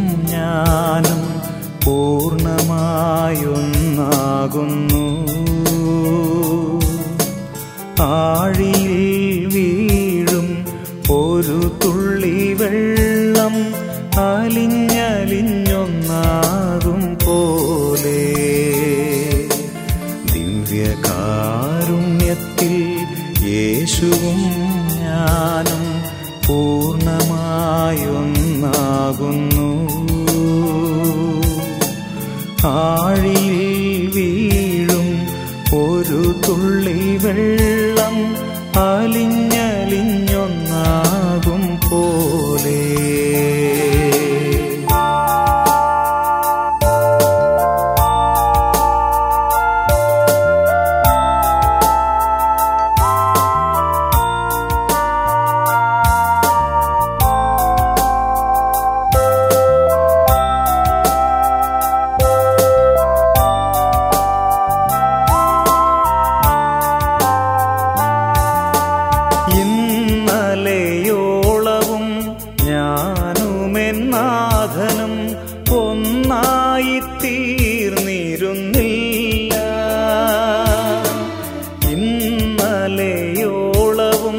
ഞാനും പൂർണ്ണമായൊന്നാകുന്നു ആഴിയിൽ വീഴും ഒരു തുള്ളി വെള്ളം അലിഞ്ഞലിഞ്ഞൊന്നാകും പോലെ ദിവ്യകാരുണ്യത്തിൽ യേശുവും ഞാനും പൂർണ്ണമായൊന്നാകുന്നു ആഴിയിൽ വീഴും ഒരു തുള്ളി വെള്ളം അലിഞ്ഞലിഞ്ഞൊന്നാകും പോലെ ഇന്നലെയോളവും ഞാനുമെന്നാഥനും ഒന്നായി തീർന്നിരുന്നില്ല ഇന്നലെയോളവും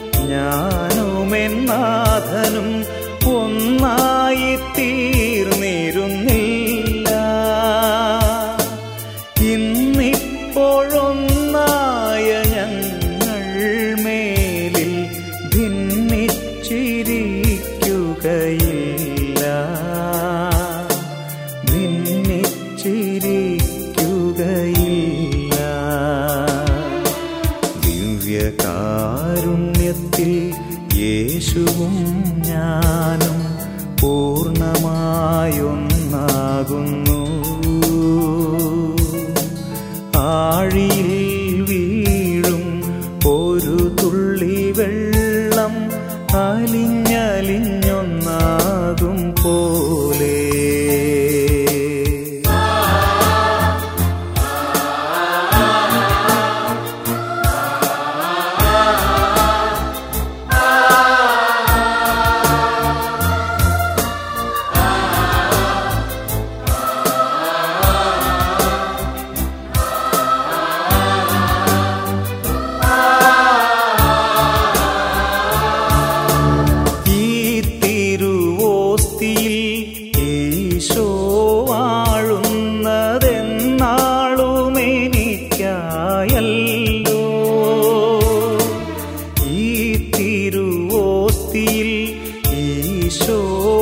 ഞാനുമെന്നാഥനും ഒന്നായി തീർന്നിരുന്നില്ല ഇന്നിപ്പോഴൊന്നായ ഞങ്ങൾ മേലിൽ ഭിന്നിച്ചിരിക്കുകയില്ല ഭിന്നിച്ചിരിക്കുകയില്ല ദിവ്യകാരുണ്യത്തിൽ യേശുവും ഞാനും പൂർണ്ണമായൊന്നാകുന്നു ആഴിയിൽ വീഴും ഒരു തുള്ളി വെള്ളം അലിഞ്ഞലിഞ്ഞൊന്നാകും പോലെ ഈ തിരുവോസ്തിയിൽ ഈശോ വാഴുന്നതെന്നാളുമെനിക്കായല്ലോ ഈ തിരുവോസ്തിയിൽ ഈശോ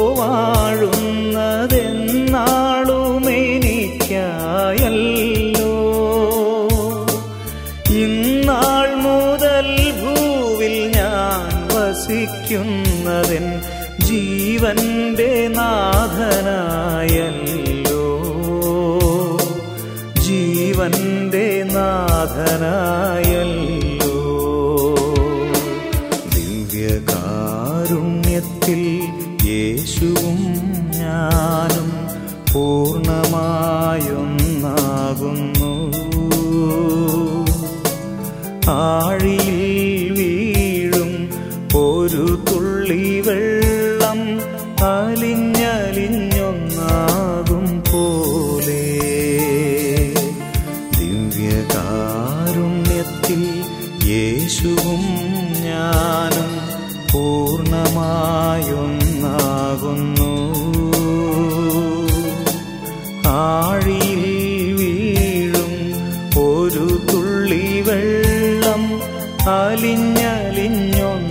വാഴുന്നതെന്നാളുമെനിക്കായല്ലോ ഇന്നാൾ മുതൽ ഭൂവിൽ ഞാൻ വസിക്കുന്നതൻ ജീവന്റെ നാഥനായല്ലോ ജീവന്റെ നാഥനായല്ലോ ദിവ്യകാരുണ്യത്തിൽ യേശുവും ഞാനും പൂർണ്ണമായൊന്നാകുന്നു ആഴിയിൽ വീഴും ഒരു തുള്ളി വെള്ളം അലിഞ്ഞലിഞ്ഞൊന്നാകും പോലെ ദിവ്യകാരുണ്യത്തിൽ യേശുവും ഞാനും പൂർണ്ണമായൊന്നാകുന്നു ആഴിയിൽ വീഴും ഒരു തുള്ളി വെള്ളം അലിഞ്ഞലിഞ്ഞൊന്നാകും